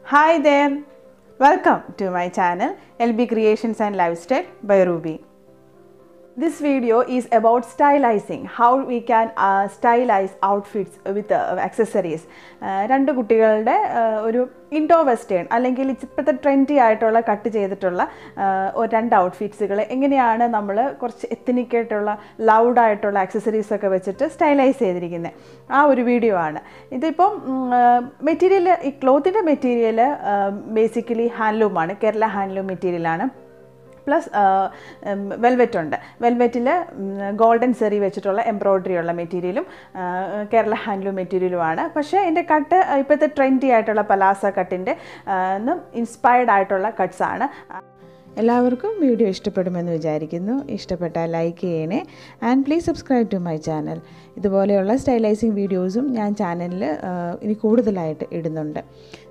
Hi there, welcome to my channel LB Creations and Lifestyle by Ruby. This video is about stylizing, how we can uh, stylize outfits with uh, accessories. Uh, രണ്ട് കുട്ടികളുടെ uh, ഒരു Indo western അല്ലെങ്കിൽ ഇപ്പോഴത്തെ trendy ആയിട്ടുള്ള cut ചെയ്തിട്ടുള്ള uh, ഒരു രണ്ട് ഔട്ട്ഫിറ്റ്സുകൾ എങ്ങനെയാണ് നമ്മൾ കുറച്ച് എത്തനിക് ആയിട്ടുള്ള ലൗഡ് ആയിട്ടുള്ള ആക്സസറീസ് ഒക്കെ വെച്ചിട്ട് സ്റ്റൈലൈസ് ചെയ്തിരിക്കുന്നത് ആ ഒരു വീഡിയോ ആണ് ഇതിപ്പം മെറ്റീരിയൽ ഈ ക്ലോത്തിൻ്റെ മെറ്റീരിയൽ ബേസിക്കലി ഹാൻഡ്ലൂമാണ് കേരള ഹാൻഡ്ലൂം മെറ്റീരിയലാണ് പ്ലസ് വെൽവെറ്റ് ഉണ്ട് വെൽവെറ്റിൽ ഗോൾഡൻ സെറി വെച്ചിട്ടുള്ള എംബ്രോയ്ഡറി ഉള്ള മെറ്റീരിയലും കേരള ഹാൻഡ്ലൂം മെറ്റീരിയലുമാണ് പക്ഷേ എൻ്റെ കട്ട് ഇപ്പോഴത്തെ ട്രെൻഡി ആയിട്ടുള്ള പലാസ കട്ടിൻ്റെ ഇൻസ്പയർഡ് ആയിട്ടുള്ള കട്ട്സ് ആണ് എല്ലാവർക്കും വീഡിയോ ഇഷ്ടപ്പെടുമെന്ന് വിചാരിക്കുന്നു ഇഷ്ടപ്പെട്ടാൽ ലൈക്ക് ചെയ്യണേ and please subscribe to my channel ഇതുപോലെയുള്ള സ്റ്റൈലൈസിങ് വീഡിയോസും ഞാൻ ചാനലിൽ ഇനി കൂടുതലായിട്ട് ഇടുന്നുണ്ട്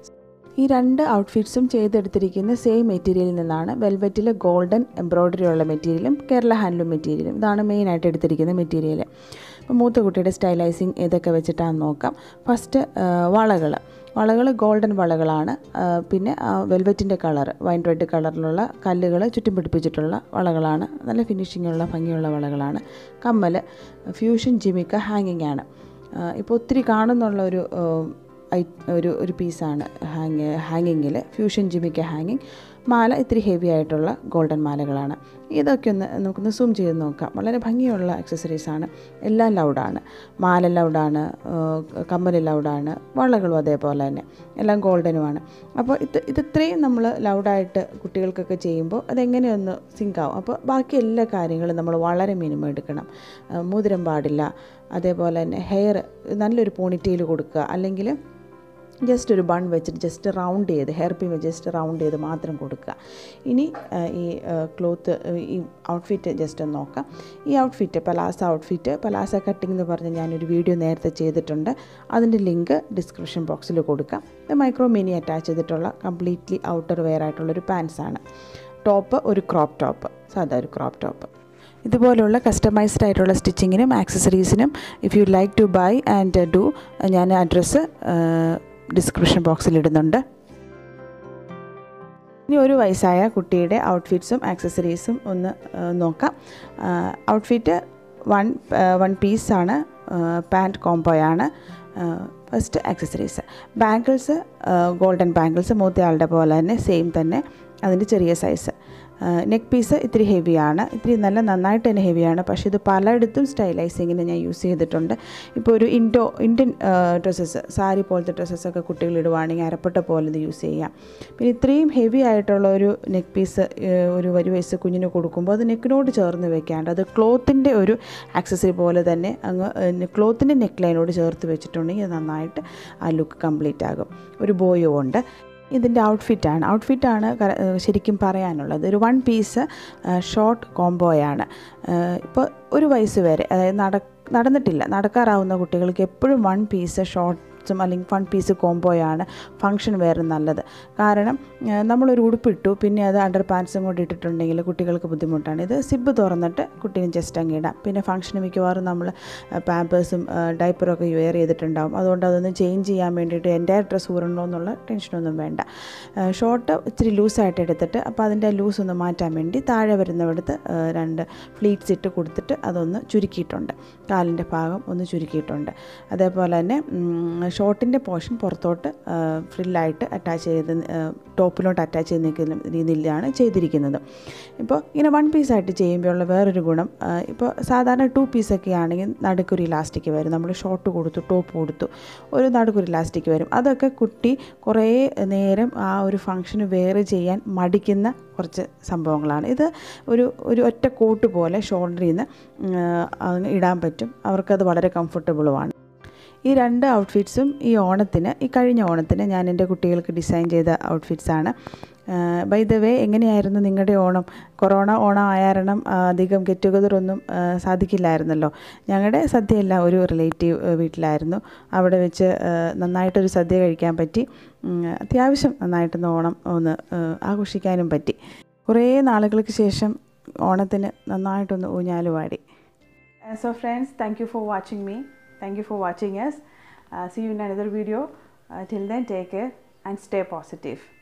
ഈ രണ്ട് ഔട്ട്ഫിറ്റ്സും ചെയ്തെടുത്തിരിക്കുന്ന സെയിം മെറ്റീരിയലിൽ നിന്നാണ് വെൽവെറ്റിലെ ഗോൾഡൻ എംബ്രോയ്ഡറി ഉള്ള മെറ്റീരിയലും കേരള ഹാൻഡ്ലൂം മെറ്റീരിയലും ഇതാണ് മെയിനായിട്ട് എടുത്തിരിക്കുന്ന മെറ്റീരിയൽ അപ്പോൾ മൂത്ത കുട്ടിയുടെ സ്റ്റൈലൈസിങ് ഏതൊക്കെ വെച്ചിട്ടാണെന്ന് നോക്കാം ഫസ്റ്റ് വളകൾ വളകൾ ഗോൾഡൻ വളകളാണ് പിന്നെ വെൽവെറ്റിൻ്റെ കളർ വൈൻ റെഡ് കളറിലുള്ള കല്ലുകൾ ചുറ്റും പിടിപ്പിച്ചിട്ടുള്ള വളകളാണ് നല്ല ഫിനിഷിങ്ങുള്ള ഭംഗിയുള്ള വളകളാണ് കമ്മൽ ഫ്യൂഷൻ ജിമിക്ക ഹാങ്ങിങ് ആണ് ഇപ്പോൾ ഒത്തിരി കാണുന്നുള്ള ഒരു ഐ ഒരു ഒരു പീസാണ് ഹാങ് ഹാങ്ങിങ്ങിൽ ഫ്യൂഷൻ ജിമിക്ക ഹാങ്ങിങ് മാല ഇത്തിരി ഹെവി ആയിട്ടുള്ള ഗോൾഡൻ മാലകളാണ് ഇതൊക്കെ ഒന്ന് നമുക്കൊന്ന് സൂം ചെയ്ത് നോക്കാം വളരെ ഭംഗിയുള്ള ആക്സസറീസാണ് എല്ലാം ലൗഡാണ് മാല ലൗഡാണ് കമ്മൽ ലൗഡാണ് വളകളും അതേപോലെ തന്നെ എല്ലാം ഗോൾഡനുമാണ് അപ്പോൾ ഇത് ഇത് ഇത്രയും നമ്മൾ ലൗഡായിട്ട് കുട്ടികൾക്കൊക്കെ ചെയ്യുമ്പോൾ അതെങ്ങനെയൊന്ന് സിങ്ക് ആവും അപ്പോൾ ബാക്കി എല്ലാ കാര്യങ്ങളും നമ്മൾ വളരെ മിനിമം എടുക്കണം മുതിരം പാടില്ല അതേപോലെ തന്നെ ഹെയർ നല്ലൊരു പോണിറ്റെയിൽ കൊടുക്കുക അല്ലെങ്കിൽ ജസ്റ്റ് ഒരു ബൺ വെച്ചിട്ട് ജസ്റ്റ് റൗണ്ട് ചെയ്ത് ഹെയർ പിൻ വെച്ച് ജസ്റ്റ് റൗണ്ട് ചെയ്ത് മാത്രം കൊടുക്കുക ഇനി ഈ ക്ലോത്ത് ഈ ഔട്ട്ഫിറ്റ് ജസ്റ്റ് ഒന്ന് നോക്കാം ഈ outfit palazzo outfit palazzo cutting എന്ന് പറഞ്ഞ് ഞാനൊരു വീഡിയോ നേരത്തെ ചെയ്തിട്ടുണ്ട് അതിൻ്റെ ലിങ്ക് ഡിസ്ക്രിപ്ഷൻ ബോക്സിൽ കൊടുക്കാം ഇത് മൈക്രോ മിനി അറ്റാച്ച് ചെയ്തിട്ടുള്ള കംപ്ലീറ്റ്ലി ഔട്ടർ വെയർ ആയിട്ടുള്ളൊരു പാൻസാണ് ടോപ്പ് ഒരു ക്രോപ്പ് ടോപ്പ് സാധാ ഒരു ക്രോപ്പ് ടോപ്പ് ഇതുപോലുള്ള കസ്റ്റമൈസ്ഡ് ആയിട്ടുള്ള സ്റ്റിച്ചിങ്ങിനും ആക്സസറീസിനും if you like to buy and do ഞാൻ അഡ്രസ്സ് ഡിസ്ക്രിപ്ഷൻ ബോക്സിൽ ഇടുന്നുണ്ട് ഇനി ഒരു വയസ്സായ കുട്ടിയുടെ ഔട്ട്ഫിറ്റ്സും ആക്സസറീസും ഒന്ന് നോക്കാം ഔട്ട്ഫിറ്റ് വൺ വൺ പീസാണ് പാൻറ്റ് കോംബോയാണ് first accessories bangles golden bangles മൂത്തയാളുടെ പോലെ തന്നെ സെയിം തന്നെ അതിൻ്റെ ചെറിയ സൈസ് നെക്ക് പീസ് ഇത്തിരി ഹെവിയാണ് ഇത്തിരി നല്ല നന്നായിട്ട് തന്നെ ഹെവിയാണ് പക്ഷേ ഇത് പലയിടത്തും സ്റ്റൈലൈസിങ്ങിന് ഞാൻ യൂസ് ചെയ്തിട്ടുണ്ട് ഇപ്പോൾ ഒരു ഇൻഡോ ഇന്ത്യൻ ഡ്രസ്സസ് സാരി പോലത്തെ ഡ്രസ്സസൊക്കെ കുട്ടികൾ ഇടുവാണെങ്കിൽ അരപ്പട്ട പോലെ ഇത് യൂസ് ചെയ്യാം പിന്നെ ഇത്രയും ഹെവി ആയിട്ടുള്ള ഒരു നെക്ക് പീസ് ഒരു ഒരു വയസ്സ് കുഞ്ഞിന് കൊടുക്കുമ്പോൾ അത് നെക്കിനോട് ചേർന്ന് വെക്കാണ്ട് അത് ക്ലോത്തിൻ്റെ ഒരു ആക്സസറി പോലെ തന്നെ അങ്ങ് ക്ലോത്തിൻ്റെ നെക്ക് ലൈനോട് ചേർത്ത് വെച്ചിട്ടുണ്ടെങ്കിൽ അത് നന്നായിട്ട് ആ ലുക്ക് കംപ്ലീറ്റ് ആകും ഒരു ബോയോ ഉണ്ട് ഇതിൻ്റെ ഔട്ട്ഫിറ്റാണ് ഔട്ട്ഫിറ്റാണ് ശരിക്കും പറയാനുള്ളത് ഒരു വൺ പീസ് ഷോർട്ട് കോംബോയാണ് ഇപ്പോൾ ഒരു വയസ്സ് വരെ അതായത് നട നടന്നിട്ടില്ല നടക്കാറാവുന്ന കുട്ടികൾക്ക് എപ്പോഴും വൺ പീസ് ഷോർട്ട് ും അല്ലെങ്കിൽ വൺ പീസ് കോംബോയാണ് ഫങ്ഷൻ വേറെ നല്ലത് കാരണം നമ്മളൊരു ഉടുപ്പിട്ടു പിന്നെ അത് അണ്ടർ പാൻസും കൂടി ഇട്ടിട്ടുണ്ടെങ്കിൽ കുട്ടികൾക്ക് ബുദ്ധിമുട്ടാണ് ഇത് സിബ് തുറന്നിട്ട് കുട്ടീനെ ജസ്റ്റ് അങ്ങ് ഇടാം പിന്നെ ഫംഗ്ഷന് മിക്കവാറും നമ്മൾ പാമ്പേഴ്സും ഡൈപ്പറൊക്കെ വെയർ ചെയ്തിട്ടുണ്ടാവും അതുകൊണ്ട് അതൊന്ന് ചേഞ്ച് ചെയ്യാൻ വേണ്ടിയിട്ട് എൻ്റെ ഡ്രസ്സ് ഊരണോ എന്നുള്ള ടെൻഷനൊന്നും വേണ്ട ഷോർട്ട് ഇച്ചിരി ലൂസായിട്ട് എടുത്തിട്ട് അപ്പോൾ അതിൻ്റെ ലൂസ് ഒന്ന് മാറ്റാൻ വേണ്ടി താഴെ വരുന്നിടത്ത് രണ്ട് ഫ്ലീറ്റ്സ് ഇട്ട് കൊടുത്തിട്ട് അതൊന്ന് ചുരുക്കിയിട്ടുണ്ട് കാലിൻ്റെ ഭാഗം ഒന്ന് ചുരുക്കിയിട്ടുണ്ട് അതേപോലെ തന്നെ ഷോർട്ടിൻ്റെ പോർഷൻ പുറത്തോട്ട് ഫ്രില്ലായിട്ട് അറ്റാച്ച് ചെയ്ത് ടോപ്പിലോട്ട് അറ്റാച്ച് ചെയ്ത് നിൽക്കുന്ന രീതിയിലാണ് ചെയ്തിരിക്കുന്നത് ഇപ്പോൾ ഇങ്ങനെ വൺ പീസായിട്ട് ചെയ്യുമ്പോഴുള്ള വേറൊരു ഗുണം ഇപ്പോൾ സാധാരണ ടു പീസൊക്കെ ആണെങ്കിൽ നടുക്കൊരു ഇലാസ്റ്റിക് വരും നമ്മൾ ഷോർട്ട് കൊടുത്തു ടോപ്പ് കൊടുത്തു ഒരു നടുക്കൊരു ഇലാസ്റ്റിക് വരും അതൊക്കെ കുട്ടി കുറേ നേരം ആ ഒരു ഫങ്ഷന് വേറെ ചെയ്യാൻ മടിക്കുന്ന കുറച്ച് സംഭവങ്ങളാണ് ഇത് ഒരു ഒരു ഒറ്റ കോട്ട് പോലെ ഷോൾഡറിൽ നിന്ന് ഇടാൻ പറ്റും അവർക്കത് വളരെ കംഫർട്ടബിളുമാണ് ഈ രണ്ട് ഔട്ട്ഫിറ്റ്സും ഈ ഓണത്തിന് ഈ കഴിഞ്ഞ ഓണത്തിന് ഞാൻ എൻ്റെ കുട്ടികൾക്ക് ഡിസൈൻ ചെയ്ത ഔട്ട്ഫിറ്റ്സാണ് ബൈ ദ വേ എങ്ങനെയായിരുന്നു നിങ്ങളുടെ ഓണം കൊറോണ ഓണം ആയാരണം അധികം ഗെറ്റ് ടുഗദർ ഒന്നും സാധിക്കില്ലായിരുന്നല്ലോ ഞങ്ങളുടെ സദ്യയെല്ലാം ഒരു റിലേറ്റീവ് വീട്ടിലായിരുന്നു അവിടെ വെച്ച് നന്നായിട്ടൊരു സദ്യ കഴിക്കാൻ പറ്റി അത്യാവശ്യം നന്നായിട്ടൊന്ന് ഓണം ഒന്ന് ആഘോഷിക്കാനും പറ്റി കുറേ നാളുകൾക്ക് ശേഷം ഓണത്തിന് നന്നായിട്ടൊന്ന് ഊഞ്ഞാലുപാടി so friends thank you for watching me Thank you for watching us. Uh, see you in another video. Uh, till then, take care and stay positive.